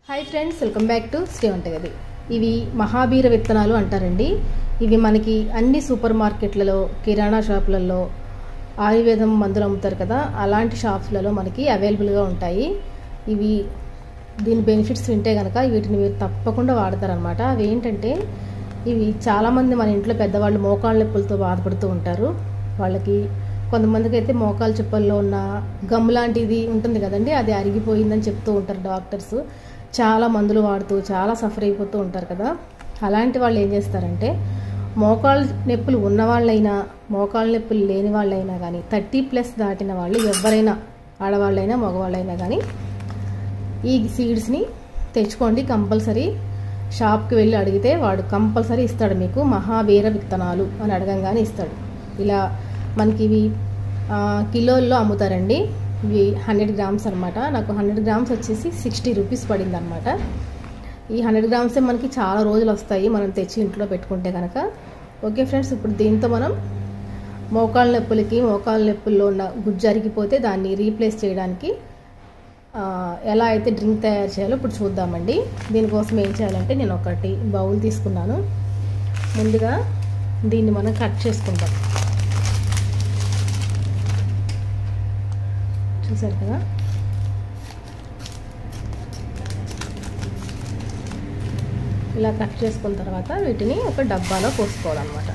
hi friends welcome back to Sri వంటగది ఇవి మహాబీర విత్తనాలు అంటారండి ఇవి మనకి అన్ని సూపర్ మార్కెట్లలో కిరాణా షాపులలో ఆయుర్వేదం మందులు అమ్ముతారు కదా అలాంటి షాప్స్లలో మనకి అవైలబుల్గా ఉంటాయి ఇవి దీని బెనిఫిట్స్ వింటే కనుక వీటిని మీరు తప్పకుండా వాడతారనమాట అవి ఏంటంటే ఇవి చాలామంది మన ఇంట్లో పెద్దవాళ్ళు మోకాళ్ళ నొప్పులతో బాధపడుతూ ఉంటారు వాళ్ళకి కొంతమందికి అయితే మోకాల చిప్పల్లో ఉన్న గమ్ లాంటిది ఉంటుంది కదండి అది అరిగిపోయిందని చెప్తూ ఉంటారు డాక్టర్స్ చాలా మందులు వాడుతూ చాలా సఫర్ అయిపోతూ ఉంటారు కదా అలాంటి వాళ్ళు ఏం చేస్తారంటే మోకాళ్ళ నొప్పులు ఉన్న వాళ్ళైనా మోకాళ్ళ నొప్పులు లేని వాళ్ళైనా కానీ థర్టీ ప్లస్ దాటిన వాళ్ళు ఎవరైనా ఆడవాళ్ళైనా మగవాళ్ళైనా కానీ ఈ సీడ్స్ని తెచ్చుకోండి కంపల్సరీ షాప్కి వెళ్ళి అడిగితే వాడు కంపల్సరీ ఇస్తాడు మీకు మహావీర విత్తనాలు అని అడగంగానే ఇస్తాడు ఇలా మనకి ఇవి ఆ, కిలోల్లో అమ్ముతారండి ఇవి హండ్రెడ్ గ్రామ్స్ అనమాట నాకు హండ్రెడ్ గ్రామ్స్ వచ్చేసి సిక్స్టీ రూపీస్ పడింది అనమాట ఈ హండ్రెడ్ గ్రామ్సే మనకి చాలా రోజులు వస్తాయి మనం తెచ్చి ఇంట్లో పెట్టుకుంటే కనుక ఓకే ఫ్రెండ్స్ ఇప్పుడు దీంతో మనం మోకాళ్ళ నొప్పులకి మోకాళ్ళ నొప్పుల్లో ఉన్న గుజ్జు అరిగిపోతే దాన్ని రీప్లేస్ చేయడానికి ఆ, ఎలా అయితే డ్రింక్ తయారు చేయాలో ఇప్పుడు చూద్దామండి దీనికోసం ఏం చేయాలంటే నేను ఒకటి బౌల్ తీసుకున్నాను ముందుగా దీన్ని మనం కట్ చేసుకుంటాం చూసారు కదా ఇలా కట్ చేసుకున్న తర్వాత వీటిని ఒక డబ్బాలో పోసుకోవాలన్నమాట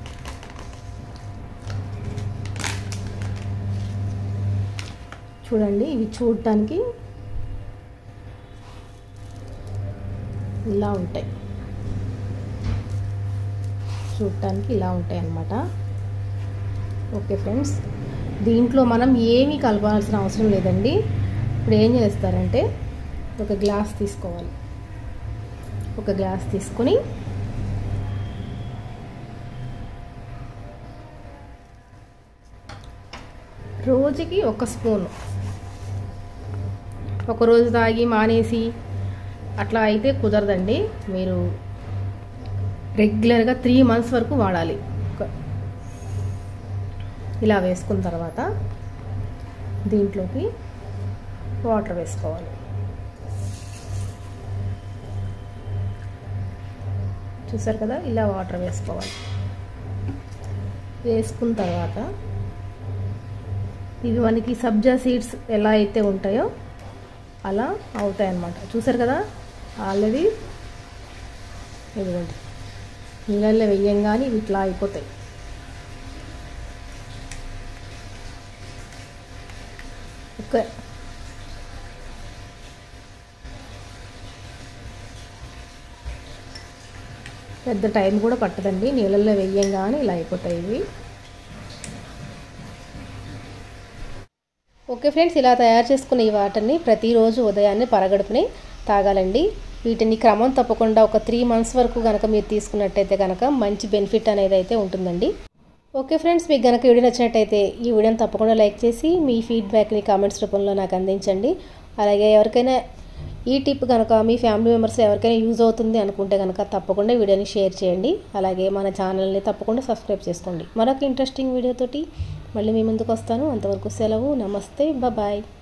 చూడండి ఇవి చూడటానికి ఇలా ఉంటాయి చూడటానికి ఇలా ఉంటాయి అన్నమాట ఓకే ఫ్రెండ్స్ దీంట్లో మనం ఏమీ కలపాల్సిన అవసరం లేదండి ఇప్పుడు ఏం చేస్తారంటే ఒక గ్లాస్ తీసుకోవాలి ఒక గ్లాస్ తీసుకొని రోజుకి ఒక స్పూన్ ఒక రోజు తాగి మానేసి అట్లా అయితే కుదరదండి మీరు రెగ్యులర్గా త్రీ మంత్స్ వరకు వాడాలి ఒక- ఇలా వేసుకున్న తర్వాత దీంట్లోకి వాటర్ వేసుకోవాలి చూసారు కదా ఇలా వాటర్ వేసుకోవాలి వేసుకున్న తర్వాత ఇవి మనకి సబ్జా సీడ్స్ ఎలా అయితే ఉంటాయో అలా అవుతాయి అన్నమాట చూసారు కదా ఆల్రెడీ ఇదిగోండి నీళ్ళల్లో వెయ్యంగానే ఇవి ఇట్లా అయిపోతాయి ఒక పెద్ద టైం కూడా పట్టదండి నీళ్ళల్లో వెయ్యంగానే ఇలా అయిపోతాయి ఇవి ఓకే ఫ్రెండ్స్ ఇలా తయారు చేసుకున్న ఈ వాటర్ని ప్రతిరోజు ఉదయాన్నే పరగడుపునే తాగాలండి వీటిని క్రమం తప్పకుండా ఒక త్రీ మంత్స్ వరకు కనుక మీరు తీసుకున్నట్టయితే కనుక మంచి బెనిఫిట్ అనేది అయితే ఉంటుందండి ఓకే ఫ్రెండ్స్ మీకు కనుక వీడియో నచ్చినట్టయితే ఈ వీడియోని తప్పకుండా లైక్ చేసి మీ ఫీడ్బ్యాక్ని కామెంట్స్ రూపంలో నాకు అందించండి అలాగే ఎవరికైనా ఈ టిప్ కనుక మీ ఫ్యామిలీ మెంబర్స్ ఎవరికైనా యూజ్ అవుతుంది అనుకుంటే కనుక తప్పకుండా వీడియోని షేర్ చేయండి అలాగే మన ఛానల్ని తప్పకుండా సబ్స్క్రైబ్ చేసుకోండి మరొక ఇంట్రెస్టింగ్ వీడియోతోటి మళ్ళీ మీ ముందుకు వస్తాను అంతవరకు సెలవు నమస్తే బాయ్